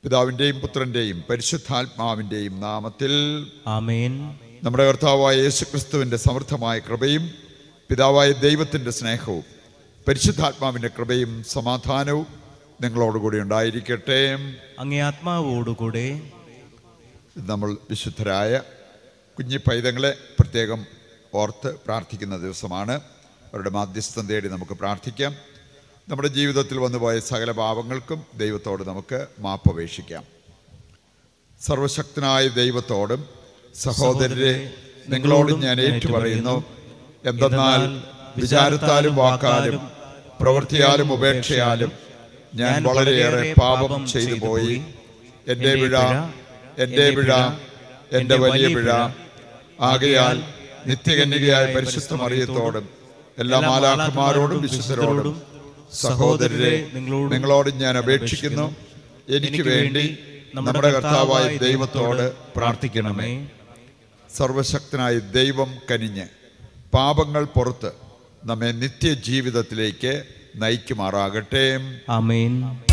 പിതാവിൻ്റെയും പുത്രൻ്റെയും പരിശുദ്ധാത്മാവിൻ്റെയും നാമത്തിൽ ആമേൻ നമ്മുടെ കർത്താവായ യേശുക്രിസ്തുവിൻ്റെ സമൃദ്ധമായ കൃപയും പിതാവായ ദൈവത്തിൻ്റെ സ്നേഹവും പരിശുദ്ധാത്മാവിൻ്റെ കൃപയും സമാധാനവും നിങ്ങളോടുകൂടി ഉണ്ടായിരിക്കട്ടെ അങ്ങേ ആത്മാവോടുകൂടെ നമ്മൾ വിശുദ്ധരായ കുഞ്ഞി പൈതങ്ങളെ പ്രത്യേകം ഓർത്ത് പ്രാർത്ഥിക്കുന്ന ദിവസമാണ് അവരുടെ മാധ്യസ്ഥം തേടി നമുക്ക് പ്രാർത്ഥിക്കാം നമ്മുടെ ജീവിതത്തിൽ വന്നുപോയ സകല പാപങ്ങൾക്കും ദൈവത്തോട് നമുക്ക് മാപ്പപേക്ഷിക്കാം സർവശക്തനായ ദൈവത്തോടും സഹോദരരെ നിങ്ങളോടും ഞാൻ ഏറ്റുപറയുന്നു എന്തെന്നാൽ വിചാരത്താലും വാക്കാലും പ്രവൃത്തിയാലും ഉപേക്ഷയാലും ഞാൻ വളരെയേറെ പാപം ചെയ്തു പോയി എൻ്റെ പിഴ എൻ്റെ പിഴ എൻ്റെ വലിയ പിഴ ആകയാൽ നിത്യകന്യകയായ പരിശുദ്ധ മറിയത്തോടും എല്ലാ മാലാഖമാരോടും വിശുദ്ധരോടും സഹോദരരെ നിങ്ങളോട് ഞാൻ അപേക്ഷിക്കുന്നു എനിക്ക് വേണ്ടി നമ്മുടെ കർത്താവായ ദൈവത്തോട് പ്രാർത്ഥിക്കണമേ സർവശക്തനായ ദൈവം കനിഞ്ഞ് പാപങ്ങൾ പുറത്ത് നമ്മെ നിത്യജീവിതത്തിലേക്ക് നയിക്കുമാറാകട്ടെ ആമേൻ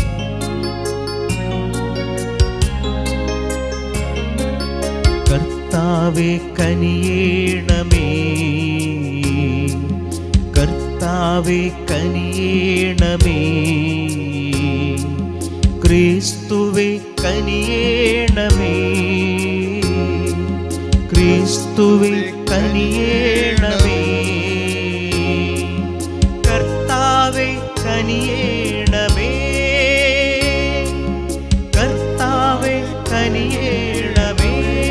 കർത്താവെ കനിയേണമേ കർത്താവെ കനിയേണമേ ക്രിസ്തുവെ കനിയേണമേ ക്രിസ്തുവെ കനിയേണമേ കർത്താവെ കനിയേണമേ കർത്താവെ കനിയേണമേ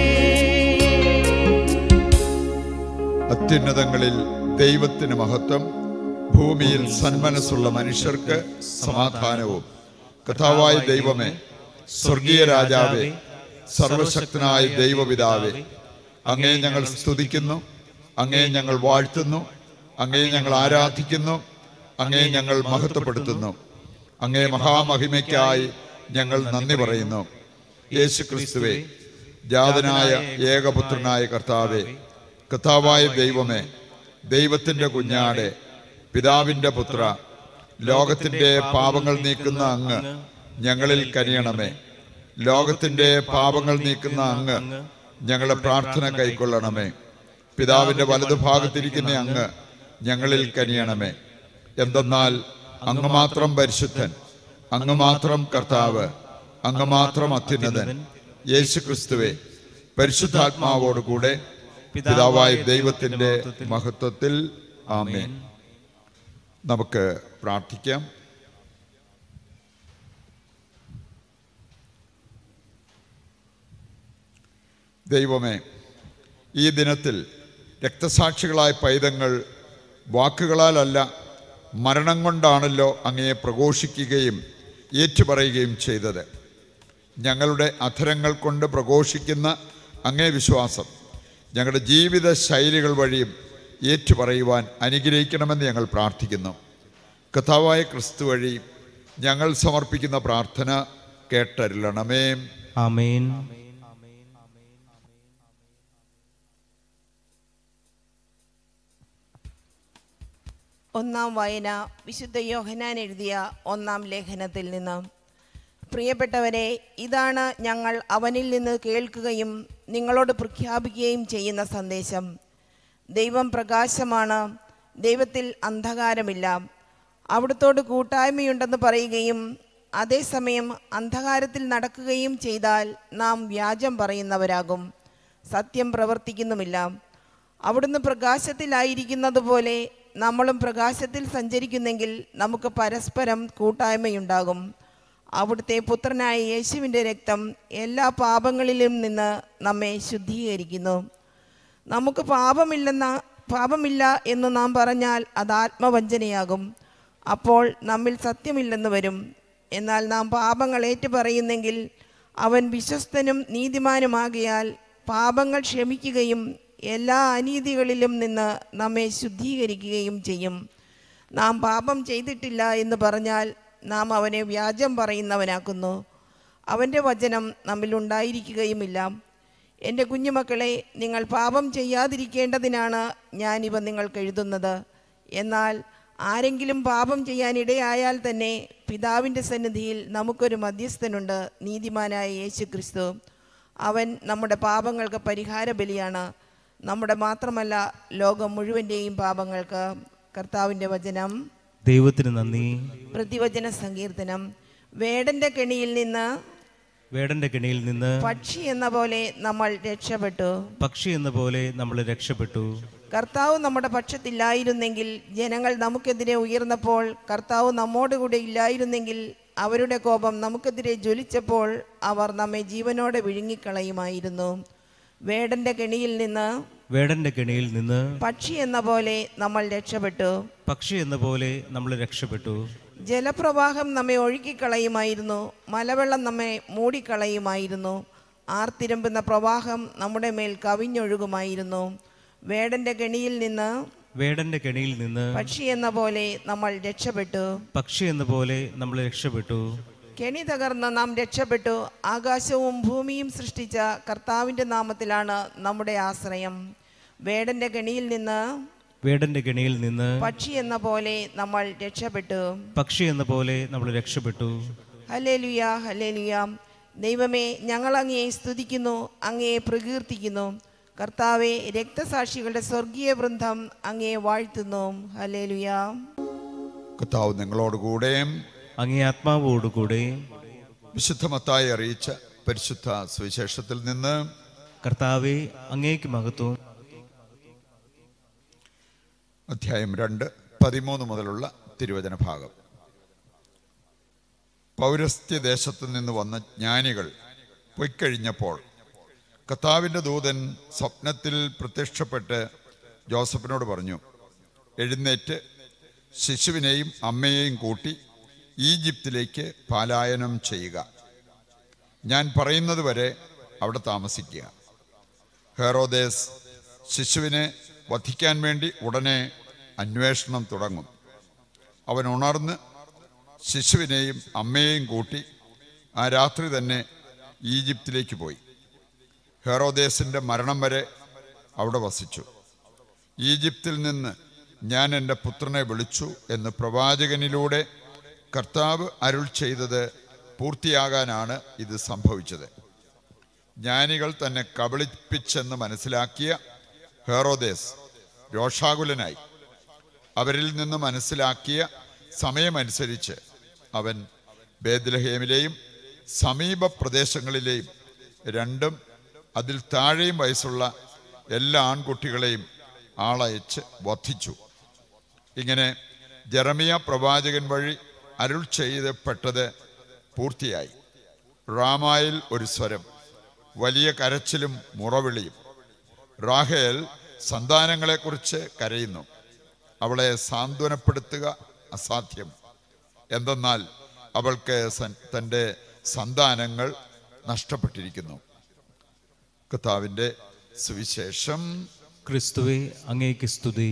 അത്യുന്നതങ്ങളിൽ ദൈവത്തിന് മഹത്വം ഭൂമിയിൽ സന്മനസ്സുള്ള മനുഷ്യർക്ക് സമാധാനവും കഥാവായ ദൈവമേ സ്വർഗീയ രാജാവേ സർവശക്തനായ ദൈവപിതാവേ അങ്ങേ ഞങ്ങൾ സ്തുതിക്കുന്നു അങ്ങേ ഞങ്ങൾ വാഴ്ത്തുന്നു അങ്ങേ ഞങ്ങൾ ആരാധിക്കുന്നു അങ്ങേ ഞങ്ങൾ മഹത്വപ്പെടുത്തുന്നു അങ്ങേ മഹാമഹിമയ്ക്കായി ഞങ്ങൾ നന്ദി പറയുന്നു യേശു ക്രിസ്തുവേ ജാതനായ ഏകപുത്രനായ കർത്താവേ കർത്താവായ ദൈവമേ ദൈവത്തിൻ്റെ കുഞ്ഞാടെ പിതാവിൻ്റെ പുത്ര ലോകത്തിൻ്റെ പാപങ്ങൾ നീക്കുന്ന അങ്ങ് ഞങ്ങളിൽ കനിയണമേ ലോകത്തിൻ്റെ പാപങ്ങൾ നീക്കുന്ന അങ്ങ് ഞങ്ങളുടെ പ്രാർത്ഥന കൈക്കൊള്ളണമേ പിതാവിൻ്റെ വലതുഭാഗത്തിരിക്കുന്ന അങ്ങ് ഞങ്ങളിൽ കനിയണമേ എന്തെന്നാൽ അങ്ങ് മാത്രം പരിശുദ്ധൻ അങ്ങ് മാത്രം കർത്താവ് അങ്ങ് മാത്രം അത്യുന്നതൻ യേശു ക്രിസ്തുവെ പരിശുദ്ധാത്മാവോടുകൂടെ പിതാവായ ദൈവത്തിന്റെ മഹത്വത്തിൽ ആമേൻ നമുക്ക് പ്രാർത്ഥിക്കാം ദൈവമേ ഈ ദിനത്തിൽ രക്തസാക്ഷികളായ പൈതങ്ങൾ വാക്കുകളാലല്ല മരണം കൊണ്ടാണല്ലോ അങ്ങയെ പ്രഘോഷിക്കുകയും ഏറ്റുപറയുകയും ചെയ്തത് ഞങ്ങളുടെ അധരങ്ങൾ കൊണ്ട് പ്രഘോഷിക്കുന്ന അങ്ങേ വിശ്വാസം ഞങ്ങളുടെ ജീവിത ശൈലികൾ വഴിയും ഏറ്റുപറയുവാൻ അനുഗ്രഹിക്കണമെന്ന് ഞങ്ങൾ പ്രാർത്ഥിക്കുന്നു കഥാവായ ക്രിസ്തു വഴി ഞങ്ങൾ സമർപ്പിക്കുന്ന പ്രാർത്ഥന കേട്ടരുളണമേ ആമേൻ ഒന്നാം വായന വിശുദ്ധ യോഹനാൻ എഴുതിയ ഒന്നാം ലേഖനത്തിൽ നിന്ന് പ്രിയപ്പെട്ടവരെ ഇതാണ് ഞങ്ങൾ അവനിൽ നിന്ന് കേൾക്കുകയും നിങ്ങളോട് പ്രഖ്യാപിക്കുകയും ചെയ്യുന്ന സന്ദേശം ദൈവം പ്രകാശമാണ് ദൈവത്തിൽ അന്ധകാരമില്ല അവിടുത്തോട് കൂട്ടായ്മയുണ്ടെന്ന് പറയുകയും അതേസമയം അന്ധകാരത്തിൽ നടക്കുകയും ചെയ്താൽ നാം വ്യാജം പറയുന്നവരാകും സത്യം പ്രവർത്തിക്കുന്നുമില്ല അവിടുന്ന് പ്രകാശത്തിലായിരിക്കുന്നത് പോലെ നമ്മളും പ്രകാശത്തിൽ സഞ്ചരിക്കുന്നെങ്കിൽ നമുക്ക് പരസ്പരം കൂട്ടായ്മയുണ്ടാകും അവിടുത്തെ പുത്രനായ യേശുവിൻ്റെ രക്തം എല്ലാ പാപങ്ങളിലും നിന്ന് നമ്മെ ശുദ്ധീകരിക്കുന്നു നമുക്ക് പാപമില്ലെന്ന പാപമില്ല എന്ന് നാം പറഞ്ഞാൽ അത് ആത്മവഞ്ചനയാകും അപ്പോൾ നമ്മിൽ സത്യമില്ലെന്ന് വരും എന്നാൽ നാം പാപങ്ങൾ ഏറ്റുപറയുന്നെങ്കിൽ അവൻ വിശ്വസ്തനും നീതിമാനുമാകിയാൽ പാപങ്ങൾ ക്ഷമിക്കുകയും എല്ലാ അനീതികളിലും നിന്ന് നമ്മെ ശുദ്ധീകരിക്കുകയും ചെയ്യും നാം പാപം ചെയ്തിട്ടില്ല എന്ന് പറഞ്ഞാൽ നാം അവനെ വ്യാജം പറയുന്നവനാക്കുന്നു അവൻ്റെ വചനം നമ്മിലുണ്ടായിരിക്കുകയുമില്ല എൻ്റെ കുഞ്ഞുമക്കളെ നിങ്ങൾ പാപം ചെയ്യാതിരിക്കേണ്ടതിനാണ് ഞാനിവ നിങ്ങൾക്ക് എഴുതുന്നത് എന്നാൽ ആരെങ്കിലും പാപം ചെയ്യാനിടയായാൽ തന്നെ പിതാവിൻ്റെ സന്നിധിയിൽ നമുക്കൊരു മധ്യസ്ഥനുണ്ട് നീതിമാനായ യേശു ക്രിസ്തു അവൻ നമ്മുടെ പാപങ്ങൾക്ക് പരിഹാര ബലിയാണ് നമ്മുടെ മാത്രമല്ല ലോകം മുഴുവൻ്റെയും പാപങ്ങൾക്ക് കർത്താവിൻ്റെ വചനം ദൈവത്തിന് നന്ദി പ്രതിവചന സങ്കീർത്തനം വേടന്റെ കെണിയിൽ നിന്ന് വേടന്റെ കെണിയിൽ നിന്ന് പക്ഷി എന്ന പോലെ നമ്മൾ രക്ഷപ്പെട്ടു പക്ഷി എന്ന പോലെ നമ്മൾ രക്ഷപ്പെട്ടു കർത്താവ് നമ്മുടെ പക്ഷത്തില്ലായിരുന്നെങ്കിൽ ജനങ്ങൾ നമുക്കെതിരെ ഉയർന്നപ്പോൾ കർത്താവ് നമ്മോടുകൂടെ ഇല്ലായിരുന്നെങ്കിൽ അവരുടെ കോപം നമുക്കെതിരെ ജ്വലിച്ചപ്പോൾ അവർ നമ്മെ ജീവനോടെ വിഴുങ്ങിക്കളയുമായിരുന്നു വേടന്റെ കെണിയിൽ നിന്ന് വേടന്റെ കെണിയിൽ നിന്ന് പക്ഷി എന്ന പോലെ നമ്മൾ രക്ഷപ്പെട്ടു പക്ഷി എന്ന പോലെ നമ്മൾ രക്ഷപ്പെട്ടു ജലപ്രവാഹം നമ്മെ ഒഴുക്കിക്കളയുമായിരുന്നു മലവെള്ളം നമ്മെ മൂടിക്കളയുമായിരുന്നു ആർത്തിരമ്പുന്ന പ്രവാഹം നമ്മുടെ മേൽ കവിഞ്ഞൊഴുകുമായിരുന്നു വേടന്റെ കെണിയിൽ നിന്ന് വേടന്റെ കെണിയിൽ നിന്ന് പക്ഷി എന്ന പോലെ നമ്മൾ രക്ഷപ്പെട്ടു പക്ഷി എന്ന പോലെ നമ്മൾ രക്ഷപ്പെട്ടു കെണി തകർന്ന് നാം രക്ഷപ്പെട്ടു ആകാശവും ഭൂമിയും സൃഷ്ടിച്ച കർത്താവിൻ്റെ നാമത്തിലാണ് നമ്മുടെ ആശ്രയം വേടന്റെ കെണിയിൽ നിന്ന് വേടന്റെ കെണിയിൽ നിന്ന് പക്ഷി എന്ന പോലെ നമ്മൾ രക്ഷപ്പെട്ടു പക്ഷി എന്ന പോലെ നമ്മൾ രക്ഷപ്പെട്ടു ഹലേലുയ ഹലേലുയ ദൈവമേ ഞങ്ങൾ അങ്ങയെ സ്തുതിക്കുന്നു അങ്ങയെ പ്രകീർത്തിക്കുന്നു കർത്താവെ രക്തസാക്ഷികളുടെ സ്വർഗീയ വൃന്ദം അങ്ങയെ വാഴ്ത്തുന്നു ഹലേലുയ കർത്താവ് നിങ്ങളോടുകൂടെ അങ്ങേ ആത്മാവോടുകൂടെ വിശുദ്ധമത്തായി അറിയിച്ച പരിശുദ്ധ സുവിശേഷത്തിൽ നിന്ന് കർത്താവെ അങ്ങേക്ക് മഹത്വം അധ്യായം രണ്ട് പതിമൂന്ന് മുതലുള്ള തിരുവചന ഭാഗം പൗരസ്ത്യ ദേശത്തു നിന്ന് വന്ന ജ്ഞാനികൾ പൊയ്ക്കഴിഞ്ഞപ്പോൾ കർത്താവിൻ്റെ ദൂതൻ സ്വപ്നത്തിൽ പ്രത്യക്ഷപ്പെട്ട് ജോസഫിനോട് പറഞ്ഞു എഴുന്നേറ്റ് ശിശുവിനെയും അമ്മയെയും കൂട്ടി ഈജിപ്തിലേക്ക് പലായനം ചെയ്യുക ഞാൻ പറയുന്നത് വരെ അവിടെ താമസിക്കുക ഹെറോദേസ് ശിശുവിനെ വധിക്കാൻ വേണ്ടി ഉടനെ അന്വേഷണം തുടങ്ങും അവൻ ഉണർന്ന് ശിശുവിനെയും അമ്മയെയും കൂട്ടി ആ രാത്രി തന്നെ ഈജിപ്തിലേക്ക് പോയി ഹെറോദേസിൻ്റെ മരണം വരെ അവിടെ വസിച്ചു ഈജിപ്തിൽ നിന്ന് ഞാൻ എൻ്റെ പുത്രനെ വിളിച്ചു എന്ന് പ്രവാചകനിലൂടെ കർത്താവ് അരുൾ ചെയ്തത് പൂർത്തിയാകാനാണ് ഇത് സംഭവിച്ചത് ജ്ഞാനികൾ തന്നെ കബളിപ്പിച്ചെന്ന് മനസ്സിലാക്കിയ ഹെറോദേസ് രോഷാകുലനായി അവരിൽ നിന്ന് മനസ്സിലാക്കിയ സമയമനുസരിച്ച് അവൻ ബേദ്ലഹേമിലെയും സമീപ പ്രദേശങ്ങളിലെയും രണ്ടും അതിൽ താഴെയും വയസ്സുള്ള എല്ലാ ആൺകുട്ടികളെയും ആളയച്ച് വധിച്ചു ഇങ്ങനെ ജെറമിയ പ്രവാചകൻ വഴി അരുൾ ചെയ്തപ്പെട്ടത് പൂർത്തിയായി റാമായിൽ ഒരു സ്വരം വലിയ കരച്ചിലും മുറവിളിയും റാഹേൽ സന്താനങ്ങളെക്കുറിച്ച് കരയുന്നു അവളെ സാന്ത്വനപ്പെടുത്തുക അസാധ്യം എന്തെന്നാൽ അവൾക്ക് സൻ- തൻ്റെ സന്താനങ്ങൾ നഷ്ടപ്പെട്ടിരിക്കുന്നു കർത്താവിൻ്റെ സുവിശേഷം ക്രിസ്തുവെ അങ്ങേക്ക് സ്തുതി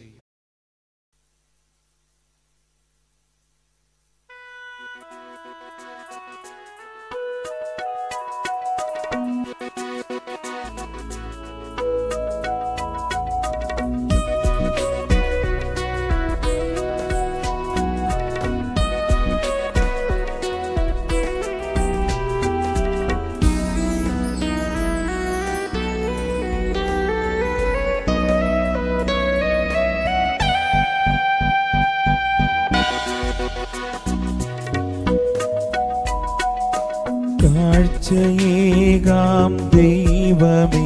കാഴ്ചയേകാം ദൈവമേ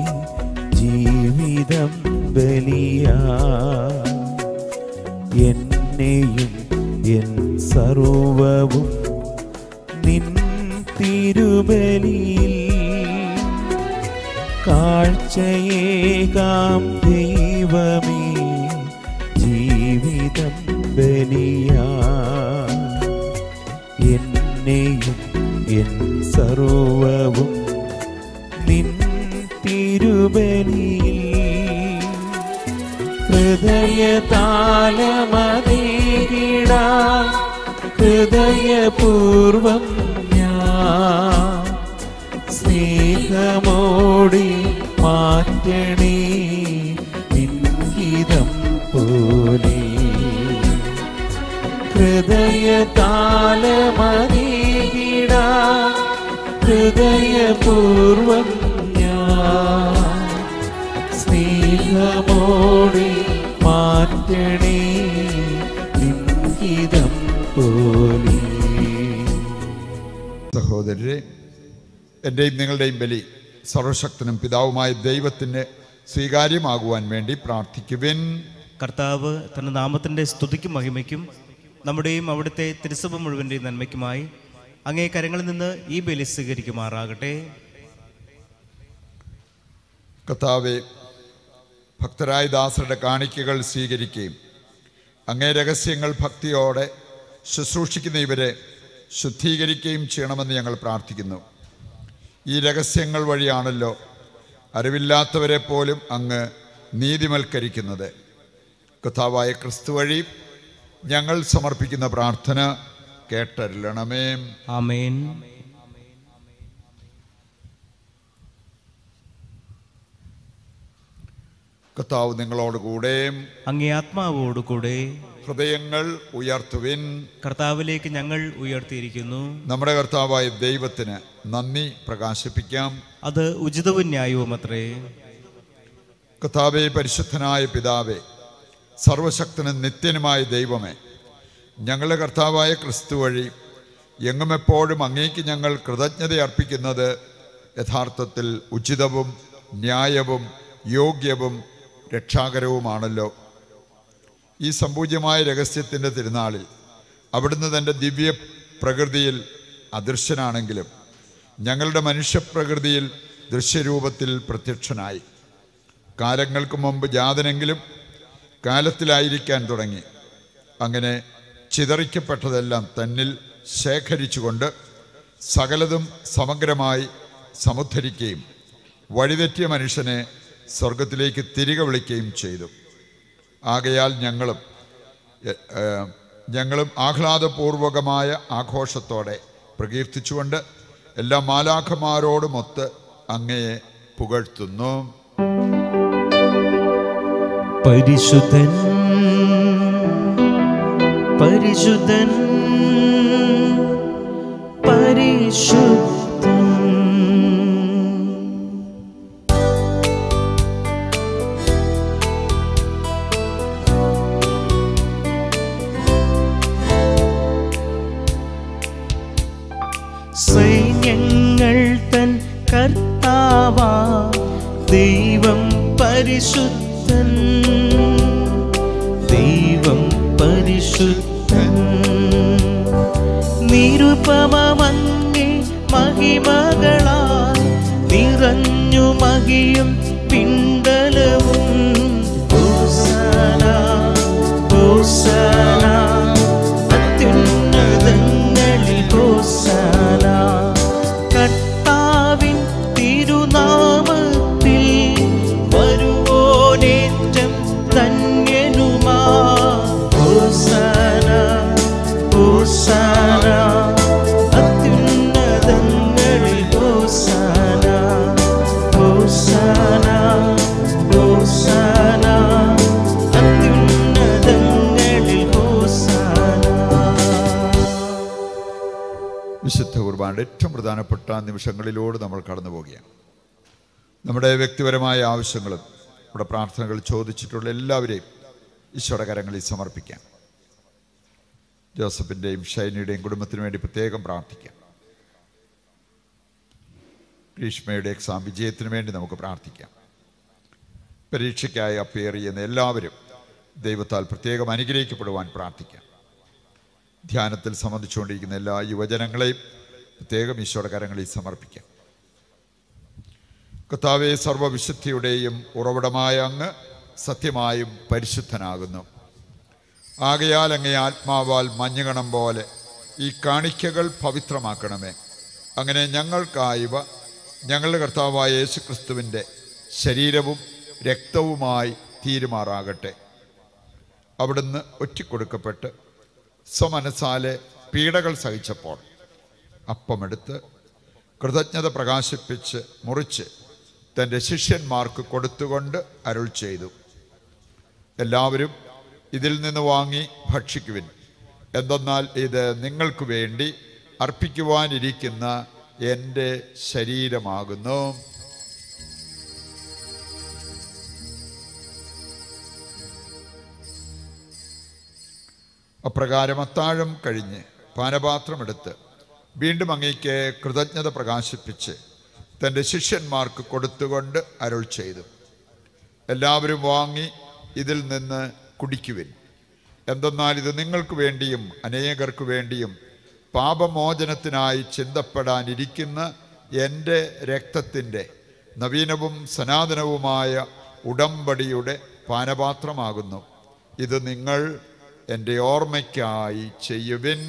ജീവിതം ബലിയാ എന്നെയും എൻ സർവവും നിൻ തിരുബലിയിൽ കാഴ്ചയേകാം ദൈവമേ ജീവിതം ബലിയാ എന്നെയും എൻ സർവവും നിൻ തിരുബലിയിൽ ഹൃദയതാലമതീകിട ഹൃദയപൂർവം ഞാൻ സ്നേഹമോടി മാറ്റണേ നിൻഹിതം പോലെ കാലമതീകിട ഹൃദയപൂർവം ഞാൻ സ്നേഹമോടെ മാറ്റണേ ലിംഗിതം പോലെ സഹോദരരെ എൻ്റെയും നിങ്ങളുടെയും ബലി സർവശക്തനും പിതാവുമായ ദൈവത്തിന് സ്വീകാര്യമാകുവാൻ വേണ്ടി പ്രാർത്ഥിക്കുവിൻ കർത്താവ് തന്റെ നാമത്തിന്റെ സ്തുതിക്കും മഹിമയ്ക്കും നമ്മുടെയും അവിടുത്തെ തിരുസഭ മുഴുവൻ്റെയും നന്മയ്ക്കുമായി അങ്ങേ കരങ്ങളിൽ നിന്ന് ഈ ബലി സ്വീകരിക്കുമാറാകട്ടെ കർത്താവെ ഭക്തരായ ദാസരുടെ കാണിക്കകൾ സ്വീകരിക്കുകയും അങ്ങേ രഹസ്യങ്ങൾ ഭക്തിയോടെ ശുശ്രൂഷിക്കുന്ന ഇവരെ ശുദ്ധീകരിക്കുകയും ചെയ്യണമെന്ന് ഞങ്ങൾ പ്രാർത്ഥിക്കുന്നു ഈ രഹസ്യങ്ങൾ വഴിയാണല്ലോ അറിവില്ലാത്തവരെ പോലും അങ്ങ് നീതിമൽക്കരിക്കുന്നത് കഥാവായ ക്രിസ്തു വഴി ഞങ്ങൾ സമർപ്പിക്കുന്ന പ്രാർത്ഥന കേട്ടരുളണമേ ആമേൻ കർത്താവ് നിങ്ങളോട് കൂടെ അങ്ങേ ആത്മാവോടുകൂടെ ഹൃദയങ്ങൾ ഉയർത്തുവിൻ കർത്താവിലേക്ക് ഞങ്ങൾ ഉയർത്തിയിരിക്കുന്നു നമ്മുടെ കർത്താവായ ദൈവത്തിന് നന്ദി പ്രകാശിപ്പിക്കാം അത് ഉചിതവും ന്യായവും അത്രേ കർത്താവെ പരിശുദ്ധനായ പിതാവേ സർവശക്തനും നിത്യനുമായ ദൈവമേ ഞങ്ങളുടെ കർത്താവായ ക്രിസ്തു വഴി എങ്ങും എപ്പോഴും അങ്ങേക്ക് ഞങ്ങൾ കൃതജ്ഞത അർപ്പിക്കുന്നത് യഥാർത്ഥത്തിൽ ഉചിതവും ന്യായവും യോഗ്യവും രക്ഷാകരവുമാണല്ലോ ഈ സമ്പൂജ്യമായ രഹസ്യത്തിൻ്റെ തിരുനാളിൽ അവിടുന്ന് തൻ്റെ ദിവ്യ പ്രകൃതിയിൽ അദൃശ്യനാണെങ്കിലും ഞങ്ങളുടെ മനുഷ്യപ്രകൃതിയിൽ ദൃശ്യരൂപത്തിൽ പ്രത്യക്ഷനായി കാലങ്ങൾക്ക് മുമ്പ് ജാതനെങ്കിലും കാലത്തിലായിരിക്കാൻ തുടങ്ങി അങ്ങനെ ചിതറിക്കപ്പെട്ടതെല്ലാം തന്നിൽ ശേഖരിച്ചുകൊണ്ട് സകലതും സമഗ്രമായി സമുദ്ധരിക്കുകയും വഴിതെറ്റിയ മനുഷ്യനെ സ്വർഗത്തിലേക്ക് തിരികെ വിളിക്കുകയും ചെയ്തു ആകയാൽ ഞങ്ങളും എ- ഏ, ഞങ്ങളും ആഹ്ലാദപൂർവകമായ ആഘോഷത്തോടെ പ്രകീർത്തിച്ചുകൊണ്ട് എല്ലാ മാലാഖമാരോടുമൊത്ത് അങ്ങയെ പുകഴ്ത്തുന്നു പരിശുദ്ധൻ പരിശുദ്ധൻ പരിശുദ്ധൻ സൈന്യങ്ങൾ തൻ കർത്താവാ ദൈവം പരിശുദ്ധൻ ദൈവം പരിശുദ്ധൻ നിരുപമങ്ങി മഹിമകളാൽ നിറഞ്ഞു മഹിയും പിണ്ടലവും ഹോസാന, ഹോസാന, അത്യുന്നതങ്ങളിൽ ഹോസാന. കർത്താവിൻ തിരുനാമത്തിൽ വരുവോനേറ്റം ധന്യനുമാ ഹോസാന, ഹോസാന, അത്യുന്നതങ്ങളിൽ ഹോസാന, ഹോസാന, ഹോസാന, അത്യുന്നതങ്ങളിൽ ഹോസാന വിശുദ്ധ കുർബാനയുടെ ഏറ്റവും പ്രധാനപ്പെട്ട നിമിഷങ്ങളിലൂടെ നമ്മൾ കടന്നു പോവുകയാണ് നമ്മുടെ വ്യക്തിപരമായ ആവശ്യങ്ങളും നമ്മുടെ പ്രാർത്ഥനകൾ ചോദിച്ചിട്ടുള്ള എല്ലാവരെയും ഈശോയുടെ കരങ്ങളിൽ സമർപ്പിക്കാം ജോസഫിൻ്റെയും ഷൈനിയുടെയും കുടുംബത്തിന് വേണ്ടി പ്രത്യേകം പ്രാർത്ഥിക്കാം ഗ്രീഷ്മയുടെ എക്സാം വിജയത്തിന് വേണ്ടി നമുക്ക് പ്രാർത്ഥിക്കാം പരീക്ഷയ്ക്കായി അപ്പയർ ചെയ്യുന്ന എല്ലാവരും ദൈവത്താൽ പ്രത്യേകം അനുഗ്രഹിക്കപ്പെടുവാൻ പ്രാർത്ഥിക്കാം ധ്യാനത്തിൽ സംബന്ധിച്ചുകൊണ്ടിരിക്കുന്ന എല്ലാ യുവജനങ്ങളെയും പ്രത്യേകം ഈശോയുടെ കരങ്ങളിൽ സമർപ്പിക്കാം കർത്താവെ സർവവിശുദ്ധിയുടെയും ഉറവിടമായ അങ്ങ് സത്യമായും പരിശുദ്ധനാകുന്നു ആകയാൽ അങ്ങേ ആത്മാവാൽ മഞ്ഞുകണം പോലെ ഈ കാണിക്കകൾ പവിത്രമാക്കണമേ അങ്ങനെ ഞങ്ങൾക്കായവ ഞങ്ങളുടെ കർത്താവായ യേശു ക്രിസ്തുവിൻ്റെ ശരീരവും രക്തവുമായി തീരുമാറാകട്ടെ അവിടുന്ന് ഒറ്റിക്കൊടുക്കപ്പെട്ട് സ്വമനസാലെ പീഡകൾ സഹിച്ചപ്പോൾ അപ്പമെടുത്ത് കൃതജ്ഞത പ്രകാശിപ്പിച്ച് മുറിച്ച് തൻ്റെ ശിഷ്യന്മാർക്ക് കൊടുത്തുകൊണ്ട് അരുൾ ചെയ്തു എല്ലാവരും ഇതിൽ നിന്ന് വാങ്ങി ഭക്ഷിക്കുവിൻ എന്തെന്നാൽ ഇത് നിങ്ങൾക്ക് വേണ്ടി അർപ്പിക്കുവാനിരിക്കുന്ന എൻ്റെ ശരീരമാകുന്നു അപ്രകാരം അത്താഴം കഴിഞ്ഞ് പാനപാത്രമെടുത്ത് വീണ്ടും അങ്ങേക്ക് കൃതജ്ഞത പ്രകാശിപ്പിച്ച് തൻ്റെ ശിഷ്യന്മാർക്ക് കൊടുത്തുകൊണ്ട് അരുൾ ചെയ്തു എല്ലാവരും വാങ്ങി ഇതിൽ നിന്ന് കുടിക്കുവിൻ എന്തെന്നാൽ ഇത് നിങ്ങൾക്ക് വേണ്ടിയും അനേകർക്ക് വേണ്ടിയും പാപമോചനത്തിനായി ചിന്തപ്പെടാനിരിക്കുന്ന എൻ്റെ രക്തത്തിൻ്റെ നവീനവും സനാതനവുമായ ഉടമ്പടിയുടെ പാനപാത്രമാകുന്നു ഇത് നിങ്ങൾ എൻ്റെ ഓർമ്മയ്ക്കായി ചെയ്യുവിൻ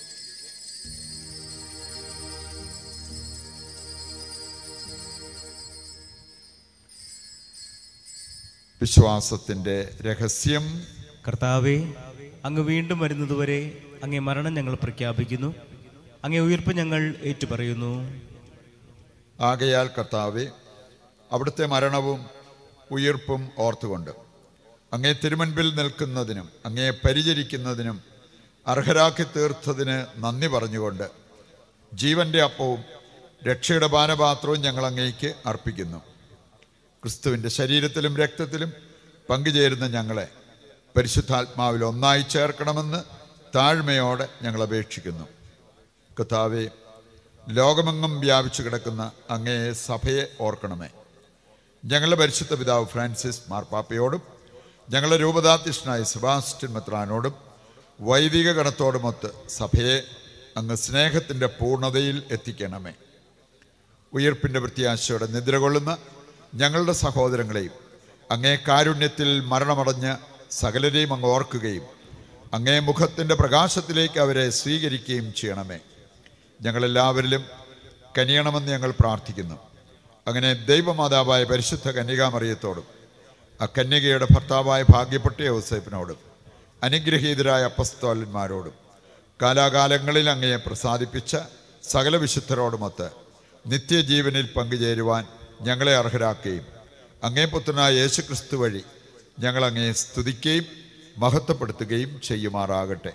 വിശ്വാസത്തിൻ്റെ രഹസ്യം കർത്താവെ അങ്ങ് വീണ്ടും വരുന്നതുവരെ അങ്ങേ മരണം ഞങ്ങൾ പ്രഖ്യാപിക്കുന്നു അങ്ങേ ഉയർപ്പ് ഞങ്ങൾ ഏറ്റുപറയുന്നു ആകയാൽ കർത്താവെ അവിടുത്തെ മരണവും ഉയിർപ്പും ഓർത്തുകൊണ്ട് അങ്ങേ തിരുമുൻപിൽ നിൽക്കുന്നതിനും അങ്ങേ പരിചരിക്കുന്നതിനും അർഹരാക്കി തീർത്തതിന് നന്ദി പറഞ്ഞുകൊണ്ട് ജീവന്റെ അപ്പവും രക്ഷയുടെ പാനപാത്രവും ഞങ്ങൾ അങ്ങേക്ക് അർപ്പിക്കുന്നു ക്രിസ്തുവിൻ്റെ ശരീരത്തിലും രക്തത്തിലും പങ്കുചേരുന്ന ഞങ്ങളെ പരിശുദ്ധാത്മാവിൽ ഒന്നായി ചേർക്കണമെന്ന് താഴ്മയോടെ ഞങ്ങൾ അപേക്ഷിക്കുന്നു കർത്താവെ ലോകമെങ്ങും വ്യാപിച്ചു കിടക്കുന്ന അങ്ങേ സഭയെ ഓർക്കണമേ ഞങ്ങളുടെ പരിശുദ്ധ പിതാവ് ഫ്രാൻസിസ് മാർപ്പാപ്പയോടും ഞങ്ങളുടെ രൂപതാധ്യക്ഷനായ സെബാസ്റ്റ്യൻ മെത്രാനോടും വൈദിക ഗണത്തോടുമൊത്ത് സഭയെ അങ്ങ് സ്നേഹത്തിൻ്റെ പൂർണ്ണതയിൽ എത്തിക്കണമേ ഉയർപ്പിൻ്റെ പ്രത്യാശയോടെ നിദ്ര കൊള്ളുന്ന ഞങ്ങളുടെ സഹോദരങ്ങളെയും അങ്ങേ കാരുണ്യത്തിൽ മരണമടഞ്ഞ സകലരെയും അങ്ങ് ഓർക്കുകയും അങ്ങേ മുഖത്തിൻ്റെ പ്രകാശത്തിലേക്ക് അവരെ സ്വീകരിക്കുകയും ചെയ്യണമേ ഞങ്ങളെല്ലാവരിലും കനിയണമെന്ന് ഞങ്ങൾ പ്രാർത്ഥിക്കുന്നു അങ്ങനെ ദൈവമാതാവായ പരിശുദ്ധ കന്യകാമറിയത്തോടും ആ കന്യകയുടെ ഭർത്താവായ ഭാഗ്യപ്പെട്ട യോസേപ്പിനോടും അനുഗ്രഹീതരായ അപ്പസ്തോലന്മാരോടും കാലാകാലങ്ങളിൽ അങ്ങയെ പ്രസാദിപ്പിച്ച സകല വിശുദ്ധരോടുമൊത്ത് നിത്യജീവനിൽ പങ്കുചേരുവാൻ ഞങ്ങളെ അർഹരാക്കുകയും അങ്ങേ പുത്രനായ യേശുക്രിസ്തു വഴി ഞങ്ങൾ അങ്ങയെ സ്തുതിക്കുകയും മഹത്വപ്പെടുത്തുകയും ചെയ്യുമാറാകട്ടെ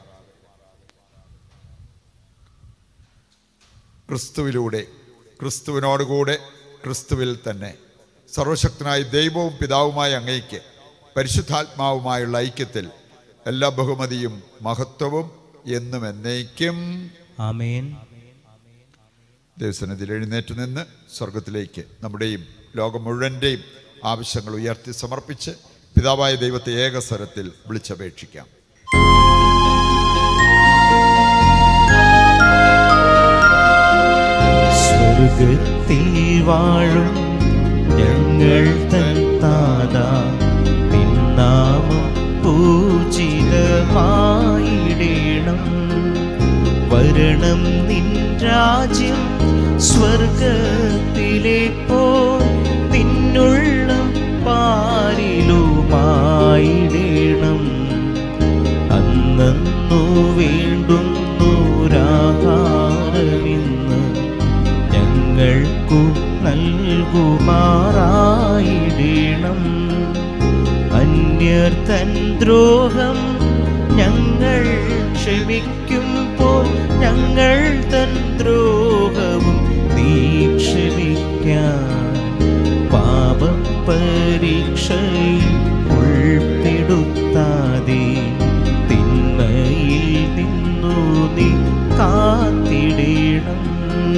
ക്രിസ്തുവിലൂടെ ക്രിസ്തുവിനോടുകൂടെ ക്രിസ്തുവിൽ തന്നെ സർവശക്തനായ ദൈവവും പിതാവുമായ അങ്ങയ്ക്ക് പരിശുദ്ധാത്മാവുമായുള്ള ഐക്യത്തിൽ എല്ലാ ബഹുമതിയും മഹത്വവും എന്നും എന്നേക്കും ആമേൻ ദൈവസന്നിധിയിൽ എഴുന്നേറ്റ് നിന്ന് സ്വർഗത്തിലേക്ക് നമ്മുടെയും ലോകം മുഴുവൻ്റെയും ആവശ്യങ്ങൾ ഉയർത്തി സമർപ്പിച്ച് പിതാവായ ദൈവത്തെ ഏകസ്വരത്തിൽ വിളിച്ചപേക്ഷിക്കാം സ്വർഗത്തിൽ വാഴും ഞങ്ങൾ തൻ താതാ നിന്നാമം പൂജിതമായിടേണം വരണം നിൻ രാജ്യം സ്വർഗത്തിലെ പോ നിന്നുള്ള പാരിലുമായിടേണം അന്നു വേണ്ടുന്നോരാഹാരമിന്ന് ഞങ്ങൾക്കു നൽകുമാറായിടേണം അന്യർ തൻ ദ്രോഹം ഞങ്ങൾ ക്ഷമിക്കുമ്പോൾ ഞങ്ങൾ തൻ ദ്രോഹവും നീ ക്ഷമിക്കാൻ പാപം പരീക്ഷയിൽ ഉൾപ്പെടുത്താതെ തിന്മയിൽ നിന്നു നീ കാത്തിടേണം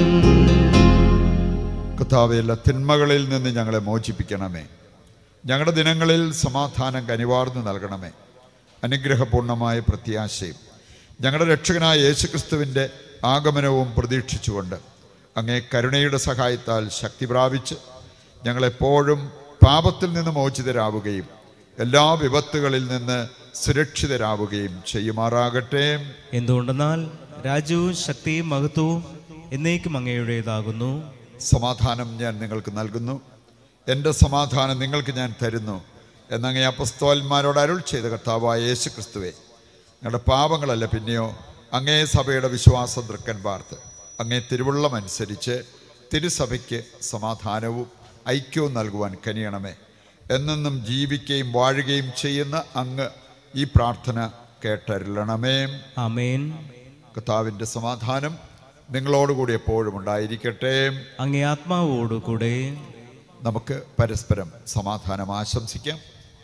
കർത്താവെ എല്ലാ തിന്മകളിൽ നിന്ന് ഞങ്ങളെ മോചിപ്പിക്കണമേ ഞങ്ങളുടെ ദിനങ്ങളിൽ സമാധാനം കനിവാർന്നു നൽകണമേ അനുഗ്രഹപൂർണമായ പ്രത്യാശയും ഞങ്ങളുടെ രക്ഷകനായ യേശുക്രിസ്തുവിൻ്റെ ആഗമനവും പ്രതീക്ഷിച്ചുകൊണ്ട് അങ്ങേ കരുണയുടെ സഹായത്താൽ ശക്തി പ്രാപിച്ച് ഞങ്ങളെപ്പോഴും പാപത്തിൽ നിന്ന് മോചിതരാവുകയും എല്ലാ വിപത്തുകളിൽ നിന്ന് സുരക്ഷിതരാവുകയും ചെയ്യുമാറാകട്ടെ എന്തുകൊണ്ടെന്നാൽ രാജ്യവും ശക്തിയും മഹത്വവും എന്നേക്കും അങ്ങയുടേതാകുന്നു സമാധാനം ഞാൻ നിങ്ങൾക്ക് നൽകുന്നു എൻ്റെ സമാധാനം നിങ്ങൾക്ക് ഞാൻ തരുന്നു എന്നങ്ങേ അപ്പസ്തോലന്മാരോട് അരുൾ ചെയ്ത കർത്താവായ യേശു ക്രിസ്തുവേ ഞങ്ങളുടെ പാപങ്ങളല്ല പിന്നെയോ അങ്ങേ സഭയുടെ വിശ്വാസം തൃക്കൻ പാർത്ത് അങ്ങേ തിരുവുള്ളം അനുസരിച്ച് തിരുസഭയ്ക്ക് സമാധാനവും ഐക്യവും നൽകുവാൻ കനിയണമേ എന്നെന്നും ജീവിക്കുകയും വാഴുകയും ചെയ്യുന്ന അങ്ങ് ഈ പ്രാർത്ഥന കേട്ടരുളണമേ ആമേൻ കർത്താവിൻ്റെ സമാധാനം നിങ്ങളോടുകൂടി എപ്പോഴും ഉണ്ടായിരിക്കട്ടെ അങ്ങേ ആത്മാവോടുകൂടെ നമുക്ക് പരസ്പരം സമാധാനം ആശംസിക്കാം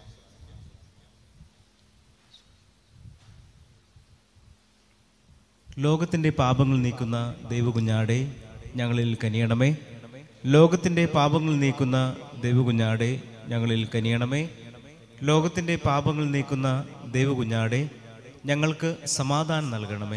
ലോകത്തിൻ്റെ പാപങ്ങൾ നീക്കുന്ന ദൈവകുഞ്ഞാടെ ഞങ്ങളിൽ കനിയണമേ ലോകത്തിൻ്റെ പാപങ്ങൾ നീക്കുന്ന ദൈവകുഞ്ഞാടെ ഞങ്ങളിൽ കനിയണമേ ലോകത്തിൻ്റെ പാപങ്ങൾ നീക്കുന്ന ദൈവകുഞ്ഞാടെ ഞങ്ങൾക്ക് സമാധാനം നൽകണമേ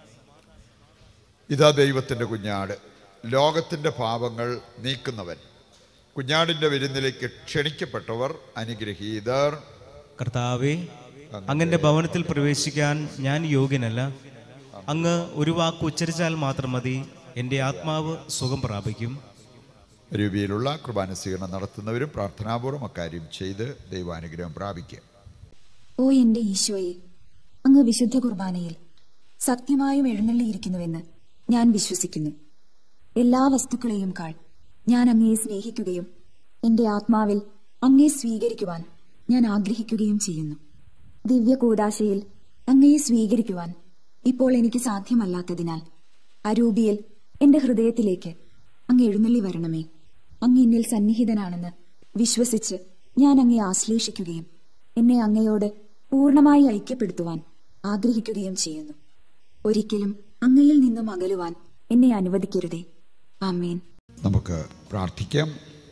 ഇതാ ദൈവത്തിൻ്റെ കുഞ്ഞാട് ലോകത്തിൻ്റെ പാപങ്ങൾ നീക്കുന്നവൻ കുഞ്ഞാടിൻ്റെ വിരുന്നിലേക്ക് ക്ഷണിക്കപ്പെട്ടവർ അനുഗ്രഹീതർ കർത്താവെ അങ്ങന്റെ ഭവനത്തിൽ പ്രവേശിക്കാൻ ഞാൻ യോഗ്യനല്ല അങ്ങ് ഒരു വാക്ക് ഉച്ചരിച്ചാൽ മാത്രം മതി എൻ്റെ ആത്മാവ് സുഖം പ്രാപിക്കും രൂപയിലുള്ള കുർബാന സ്വീകരണം നടത്തുന്നവരും പ്രാർത്ഥനാപൂർവ്വം അക്കാര്യം ചെയ്ത് ദൈവാനുഗ്രഹം പ്രാപിക്കുക ഓ എന്റെ ഈശോയെ അങ്ങ് വിശുദ്ധ കുർബാനയിൽ സത്യമായും എഴുന്നള്ളിയിരിക്കുന്നുവെന്ന് ഞാൻ വിശ്വസിക്കുന്നു എല്ലാ വസ്തുക്കളെയും കാൾ ഞാൻ അങ്ങയെ സ്നേഹിക്കുകയും എന്റെ ആത്മാവിൽ അങ്ങയെ സ്വീകരിക്കുവാൻ ഞാൻ ആഗ്രഹിക്കുകയും ചെയ്യുന്നു ദിവ്യ കൂടാശയിൽ അങ്ങയെ സ്വീകരിക്കുവാൻ ഇപ്പോൾ എനിക്ക് സാധ്യമല്ലാത്തതിനാൽ അരൂപിയിൽ എന്റെ ഹൃദയത്തിലേക്ക് അങ്ങ് എഴുന്നള്ളി വരണമേ അങ്ങ് എന്നിൽ സന്നിഹിതനാണെന്ന് വിശ്വസിച്ച് ഞാൻ അങ്ങയെ ആശ്ലേഷിക്കുകയും എന്നെ അങ്ങയോട് പൂർണ്ണമായി ഐക്യപ്പെടുത്തുവാൻ ആഗ്രഹിക്കുകയും ചെയ്യുന്നു ഒരിക്കലും അങ്ങയിൽ നിന്നും അകലുവാൻ എന്നെ അനുവദിക്കരുതേ ആമേൻ നമുക്ക് പ്രാർത്ഥിക്കാം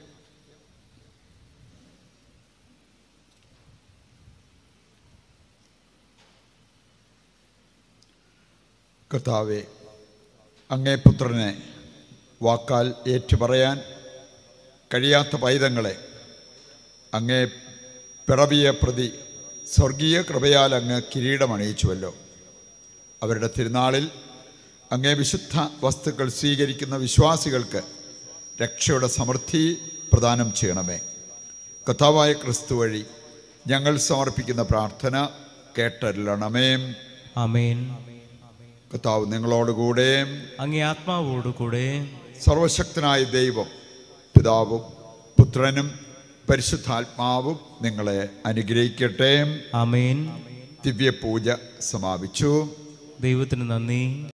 കർത്താവെ അങ്ങേ പുത്രനെ വാക്കാൽ ഏറ്റുപറയാൻ കഴിയാത്ത പൈതങ്ങളെ അങ്ങേ പിറവിയെ പ്രതി സ്വർഗീയ കൃപയാൽ അങ്ങ് കിരീടമണിയിച്ചുവല്ലോ അവരുടെ തിരുനാളിൽ അങ്ങേ വിശുദ്ധ വസ്തുക്കൾ സ്വീകരിക്കുന്ന വിശ്വാസികൾക്ക് രക്ഷയുടെ സമൃദ്ധി പ്രദാനം ചെയ്യണമേ കഥാവായ ക്രിസ്തു വഴി ഞങ്ങൾ സമർപ്പിക്കുന്ന പ്രാർത്ഥന കേട്ടരുളണമേ ആമേൻ കർത്താവ് നിങ്ങളോടുകൂടെ അങ്ങേ ആത്മാവോടുകൂടെ സർവശക്തനായ ദൈവം പിതാവും പുത്രനും പരിശുദ്ധാത്മാവും നിങ്ങളെ അനുഗ്രഹിക്കട്ടെ ആമേൻ ദിവ്യപൂജ സമാപിച്ചു ദൈവത്തിന് നന്ദി